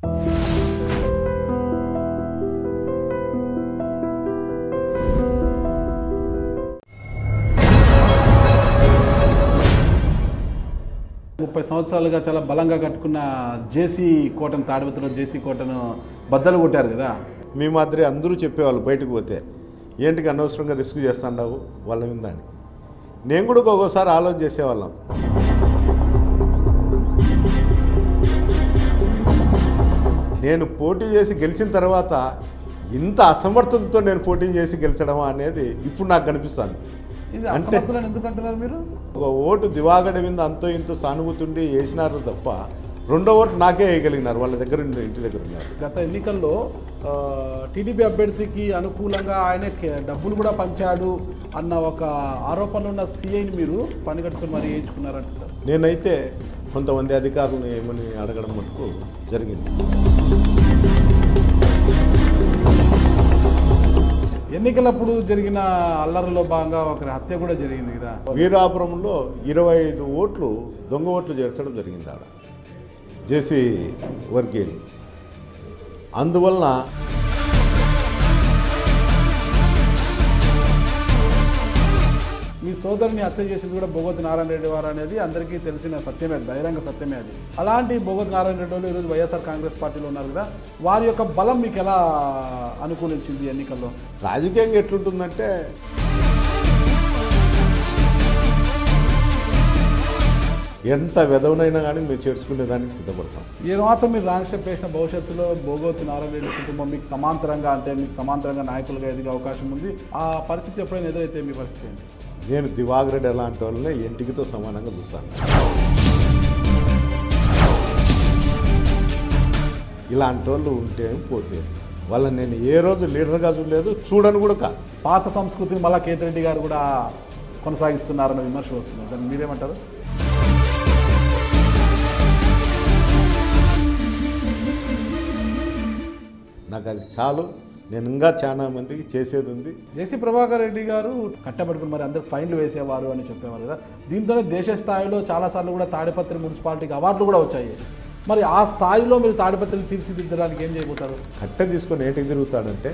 ముప్పై సంవత్సరాలుగా చాలా బలంగా కట్టుకున్న జేసీ కోటను తాడిపత్రిలో జేసీ కోటను బద్దలు కొట్టారు కదా మీ మాదిరి అందరూ చెప్పేవాళ్ళు బయటకు పోతే ఏంటికి అనవసరంగా రిస్క్ చేస్తాండావు వాళ్ళ మీద అని నేను కూడా ఒక్కొక్కసారి ఆలోచన చేసేవాళ్ళం నేను పోటీ చేసి గెలిచిన తర్వాత ఇంత అసమర్థతతో నేను పోటీ చేసి గెలిచడమా అనేది ఇప్పుడు నాకు కనిపిస్తుంది ఇది అంటే- అసమర్థులను ఎందుకు అంటున్నారు మీరు ఒక ఓటు దివాగడ మీద అంతో ఇంతో సానుభూతుండి వేసినారు తప్ప రెండో ఓటు నాకే వేయగలిగినారు వాళ్ళ దగ్గర ఉండి ఇంటి దగ్గర ఉన్నారు గత ఎన్నికల్లో ఆ, టీడీపీ అభ్యర్థికి అనుకూలంగా ఆయన కే- డబ్బులు కూడా పంచాడు అన్న ఒక ఆరోపణలు ఉన్న సీఐని మీరు పని కట్టుకుని మరి వేయించుకున్నారంటారు నేనైతే కొంతమంది అధికారులను ఏమని అడగడం మటుకు జరిగింది ఎన్నికలప్పుడు జరిగిన అల్లరిలో భాగంగా ఒకరి హత్య కూడా జరిగింది కదా వీరాపురంలో ఇరవై ఐదు ఓట్లు దొంగ ఓట్లు చేర్చడం జరిగింది ఆడ జేసీ వర్గీయులు అందువలన మీ సోదరుని హత్య చేసింది కూడా బొగోత్ నారాయణ రెడ్డి వారు అనేది అందరికీ తెలిసిన సత్యమే అది బహిరంగ సత్యమే అది అలాంటి బొగోత్ నారాయణ రెడ్డి వాళ్ళు ఈరోజు వైఎస్ఆర్ కాంగ్రెస్ పార్టీలో ఉన్నారు కదా వారి యొక్క బలం మీకు ఎలా అనుకూలించింది ఎన్నికల్లో రాజకీయంగా ఎట్లుంటుందంటే ఎంత వెదవనైనా కానీ మేము చేర్చుకునే దానికి సిద్ధపడతాం ఏ మాత్రం మీరు రాంగ్ స్టెప్ వేసిన భవిష్యత్తులో బోగోత్ నారాయణ రెడ్డి కుటుంబం మీకు సమాంతరంగా అంటే మీకు సమాంతరంగా నాయకులుగా ఎదిగే అవకాశం ఉంది ఆ పరిస్థితి ఎప్పుడైనా ఎదురైతే మీ పరిస్థితి ఏంటి నేను దివాగరెడ్డి ఎలాంటి వాళ్ళని ఇంటికితో సమానంగా చూస్తాను ఇలాంటి వాళ్ళు ఉంటే పోతే వాళ్ళని నేను ఏ రోజు లీడర్గా చూడలేదు చూడను కూడా కాదు పాత సంస్కృతిని మళ్ళా కేతిరెడ్డి గారు కూడా కొనసాగిస్తున్నారన్న విమర్శలు వస్తున్నాయి దాన్ని మీరేమంటారు నాకు అది చాలు నేను ఇంకా చాలా మందికి చేసేది ఉంది జేసీ ప్రభాకర్ రెడ్డి గారు కట్టబెట్టుకుని మరి అందరికి ఫైన్లు వేసేవారు అని చెప్పేవారు కదా దీంతోనే దేశ స్థాయిలో చాలాసార్లు కూడా తాడిపత్రి మున్సిపాలిటీకి అవార్డులు కూడా వచ్చాయి మరి ఆ స్థాయిలో మీరు తాడిపత్రిని తీర్చిదిద్దడానికి ఏం చేయబోతారు కట్టె తీసుకొని ఏంటికి తిరుగుతాడంటే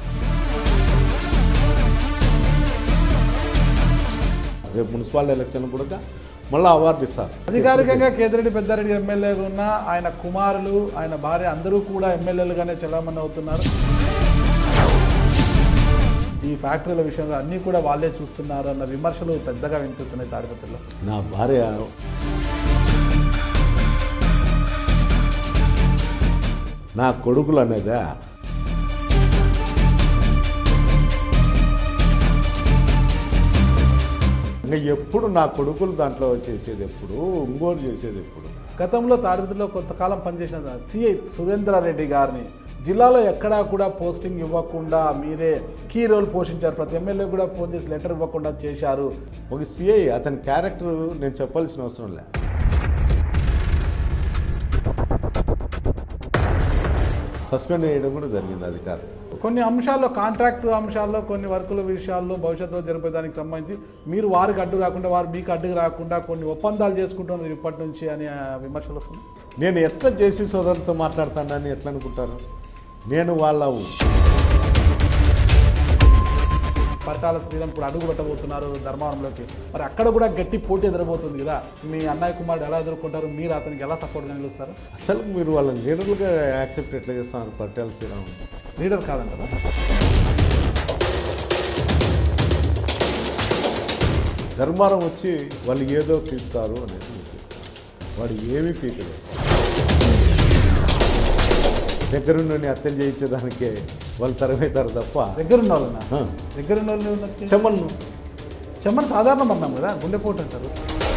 రేపు మున్సిపల్ ఎలక్షన్ కూడా మళ్ళీ అవార్డు ఇస్తారు అధికారికంగా కేతిరెడ్డి పెద్దారెడ్డి ఎమ్మెల్యేగా ఉన్న ఆయన కుమారులు ఆయన భార్య అందరూ కూడా ఎమ్మెల్యేలుగానే చలామణి అవుతున్నారు ఈ ఫ్యాక్టరీల విషయంలో అన్నీ కూడా వాళ్ళే చూస్తున్నారు అన్న విమర్శలు పెద్దగా వినిపిస్తున్నాయి తాడిపత్రిలో నా భార్య నా కొడుకులు అనేదా ఇంకా ఎప్పుడు నా కొడుకులు దాంట్లో చేసేది ఎప్పుడు ఇంకోరు చేసేది ఎప్పుడు గతంలో తాడిపత్రిలో కొంతకాలం పనిచేసిన సిఐ సురేంద్రారెడ్డి గారిని జిల్లాలో ఎక్కడా కూడా పోస్టింగ్ ఇవ్వకుండా మీరే కీ రోల్ పోషించారు ప్రతి ఎమ్మెల్యే కూడా ఫోన్ చేసి లెటర్ ఇవ్వకుండా చేశారు ఒక సిఐ అతని క్యారెక్టర్ నేను చెప్పాల్సిన అవసరం లే సస్పెండ్ చేయడం కూడా జరిగింది అధికారం కొన్ని అంశాల్లో కాంట్రాక్ట్ అంశాల్లో కొన్ని వర్కుల విషయాల్లో భవిష్యత్తులో జరిపేదానికి సంబంధించి మీరు వారికి అడ్డు రాకుండా వారు మీకు అడ్డుకు రాకుండా కొన్ని ఒప్పందాలు చేసుకుంటున్నారు ఇప్పటి నుంచి అని ఆ, విమర్శలు వస్తున్నాయి నేను ఎట్లా జేసీ సోదరులతో మాట్లాడతానని ఎట్లా అనుకుంటారు నేను వాళ్ళ పరిటాల శ్రీరామ్ ఇప్పుడు అడుగు పెట్టబోతున్నారు ధర్మవరంలోకి మరి అక్కడ కూడా గట్టి పోటీ ఎదురబోతుంది కదా మీ అన్నయ్య కుమారుడు ఎలా ఎదుర్కొంటారు మీరు అతనికి ఎలా సపోర్ట్గా నిలుస్తారు అసలు మీరు వాళ్ళని లీడర్లుగా యాక్సెప్ట్ ఎట్లా చేస్తున్నారు పటేల్ శ్రీరామ్ లీడర్ కాదంటారా ధర్మారం వచ్చి వాళ్ళు ఏదో పీకుతారు అనేది మీకు చెప్తాను. వాడు ఏమీ పీకలేదు దగ్గరుండి హత్యలు చేయించేదానికే వాళ్ళు తరమవుతారు తప్ప దగ్గరున్న వాళ్ళనా ఆ. దగ్గరున్న వాళ్ళు ఉన్నట్టు చెమ్మన్ను చెమ్మని సాధారణ మరణం కదా గుండెపోటు అంటారు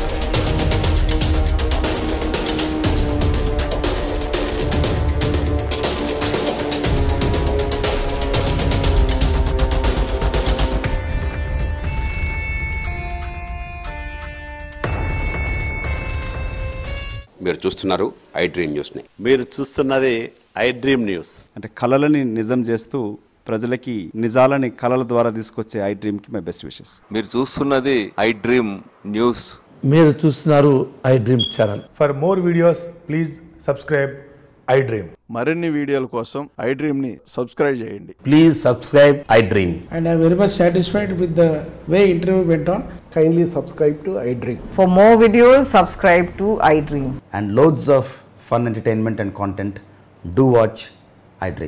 మీరు చూస్తున్నారు ఐ డ్రీమ్ న్యూస్ని మీరు చూస్తున్నది ఐ డ్రీమ్ న్యూస్ అంటే కళలని నిజం చేస్తూ ప్రజలకి నిజాలని కళల ద్వారా తీసుకొచ్చే ఐ డ్రీమ్కి మై బెస్ట్ విషెస్ మీరు చూస్తున్నది ఐ డ్రీమ్ న్యూస్ మీరు చూస్తున్నారు iDream channel For more videos, please subscribe iDream. మరిన్ని వీడియోల కోసం ఐ డ్రీమ్ని సబ్స్క్రైబ్ చేయండి Please subscribe iDream. and I'm very much satisfied with the way interview went on. kindly subscribe to iDream. For more videos, subscribe to iDream. And loads of fun entertainment and content. Do watch iDream.